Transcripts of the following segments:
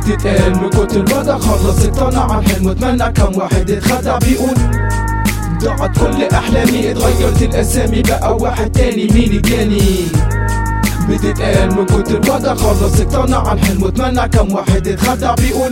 بتتقال من كتر الوجع خلص اقتنع عن حلمه اتمنى كم واحد اتخدع بيقول ضاعت كل احلامي اتغيرت الاسامي بقى واحد تاني مين الجاني بتتقال من كتر الوجع خلص اقتنع عن حلمه اتمنى كم واحد اتخدع بيقول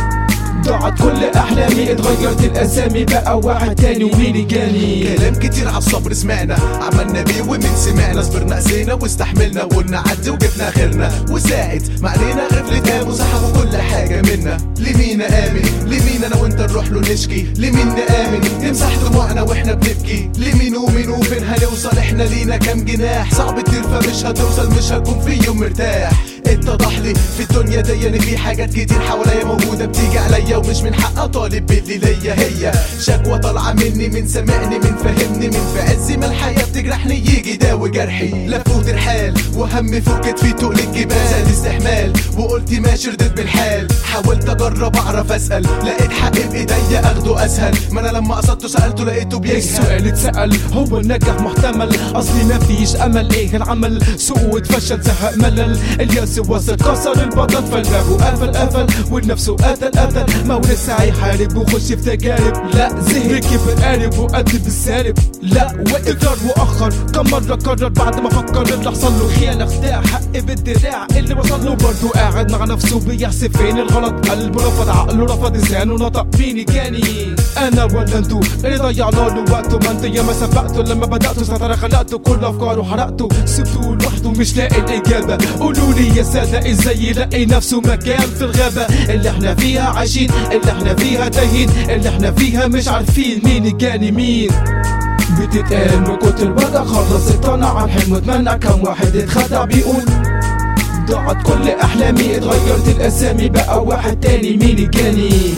ضاعت كل احلامي اتغيرت الاسامي بقى واحد تاني ومين الجاني كلام كتير على الصبر سمعنا عملنا بيه ومن سمعنا صبرنا قسينا واستحملنا وقلنا عدي وجبنا خيرنا وساعد ما علينا غفلة قام وسحبوا كل حاجة منا لمين آمن لمين أنا وأنت نروح له نشكي لمين نآمن نمسح دموعنا وإحنا بنبكي لمين ومين وفين هنوصل إحنا لينا كام جناح صعب تطير فمش هتوصل مش هتكون في يوم مرتاح اتضح لي في الدنيا دي ان في حاجات كتير حواليا موجوده بتيجي عليا ومش من حق اطالب باللي ليا هي شكوى طالعه مني من سامعني من فهمني من في عز ما الحياه بتجرحني يجي داوي جرحي لف وترحال وهم فوق كتفي تقل الجبال زاد استحمال وقلت ماشي رديت بالحال حاولت اجرب اعرف اسال لقيت حق بايديا اخده اسهل ما انا لما قصدته سالته لقيته بيجهل السؤال اتسأل هو النجاح محتمل اصلي مفيش امل ايه العمل سوء اتفشل زهق ملل الياس وصل كسر البطل فالباب قفل قفل والنفس قتل قتل ما هو لسه هيحارب وخش في تجارب لا زهق ركب القارب وقدم بالسالب لا وتكرر واخر كم مره قرر بعد ما فكر اللي حصل له خيانه خداع حق بالدراع اللي وصل له برضه قاعد مع نفسه بيحسب فين الغلط قلبه رفض عقله رفض لسانه نطق مين جاني انا ولا انتو اللي ضيعنا له وقته ما انت يا ما سبقته لما بدأته سيطرة خلقته كل افكاره حرقته سبته لوحده مش لاقي الاجابة قولوا لي يا سادة ازاي يلاقي نفسه مكان في الغابة اللي احنا فيها عايشين اللي احنا فيها تايهين اللي احنا فيها مش عارفين مين الجاني مين بتتقال من كتر الوجع خلص اقتنع عن حلمه اتمنى كم واحد اتخدع بيقول ضاعت كل احلامي اتغيرت الاسامي بقى واحد تاني مين الجاني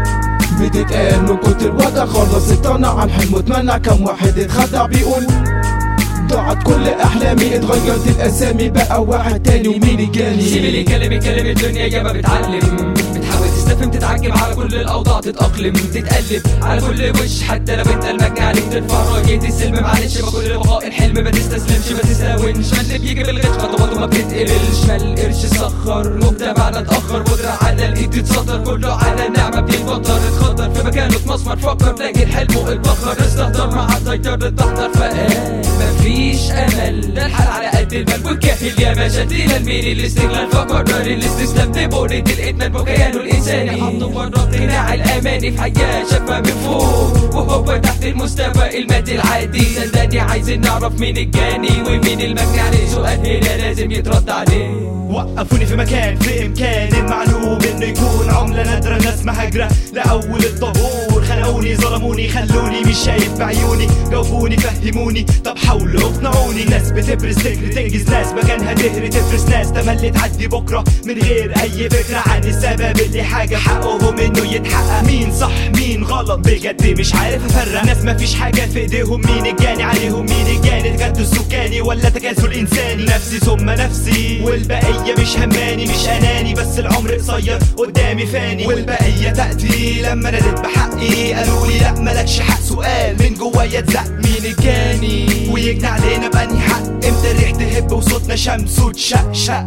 بتتقال من كتر الوجع خلص اقتنع عن حلمه اتمنى كم واحد اتخدع بيقول ضاعت كل احلامي اتغيرت الاسامي بقى واحد تاني ومين سيب الجاني اللي يكلم يكلم الدنيا ياما بتعلم بتحاول تستفهم تتعجب على كل الاوضاع تتاقلم تتقلب على كل وش حتى لو انت المجني عليك ترفع راية السلم معلش ما كل بقاء الحلم ما تستسلمش ما تستهونش ما اللي بيجي بالغش خطواته ما بتتقبلش ما القرش سخر مجتمعنا اتاخر قدرة على الايد تتسطر كله على النعمة بيتفطر اتخطر في مكانه في مسمر فكر لكن حلمه اتبخر استهتر مع السيطرة تحضر فقال مفيش امل ده الحال على قد المال والكاهل يا باشا تقيل الميل الاستغلال فقرر الاستسلام دبورة الادمان بكيانه الانساني حطه بره قناع الاماني في حياه شافها من فوق وهو تحت المستوى المادي العادي صدقني عايزين نعرف مين الجاني ومين المجني عليه سؤال هنا لازم يترد عليه وقفوني في مكان في امكان المعلوم انه يكون عملة نادرة ناس مهاجرة لاول الطابور خنقوني ظلموني خلوني مش شايف بعيوني جاوبوني فهموني طب حاولوا اقنعوني ناس بتبرز فكر تنجز ناس مكانها تهري تفرس ناس تملي تعدي بكرة من غير اي فكرة عن السبب اللي حاجة حقهم انه يتحقق مين صح مين غلط بجد مش عارف افرق ناس مفيش حاجة في ايديهم مين الجاني عليهم مين الجاني تجدد السكاني ولا تكاسل انساني نفسي ثم نفسي والبقية مش هماني مش اناني بس العمر قصير قدامي فاني والبقية تأتي لما ناديت بحقي قالوا لي لا مالكش حق سؤال من جوايا اتزق مين الجاني ويجني علينا بأني حق امتى الريح تهب وصوتنا شمس وتشقشق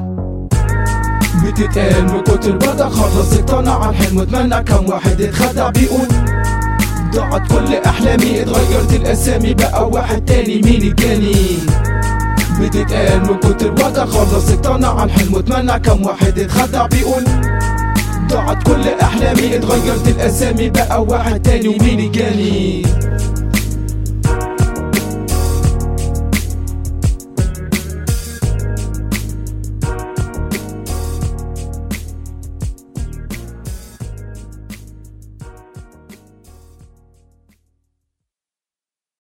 بتتقال من كتر الوجع خلص اقتنع عن حلمه اتمنى كم واحد اتخدع بيقول ضاعت كل احلامي اتغيرت الاسامي بقى واحد تاني مين الجاني بتتقال من كتر الوجع خلص اقتنع عن حلمه اتمنى كم واحد اتخدع بيقول ضاعت كل احلامي اتغيرت الاسامي بقى واحد تاني ومين الجاني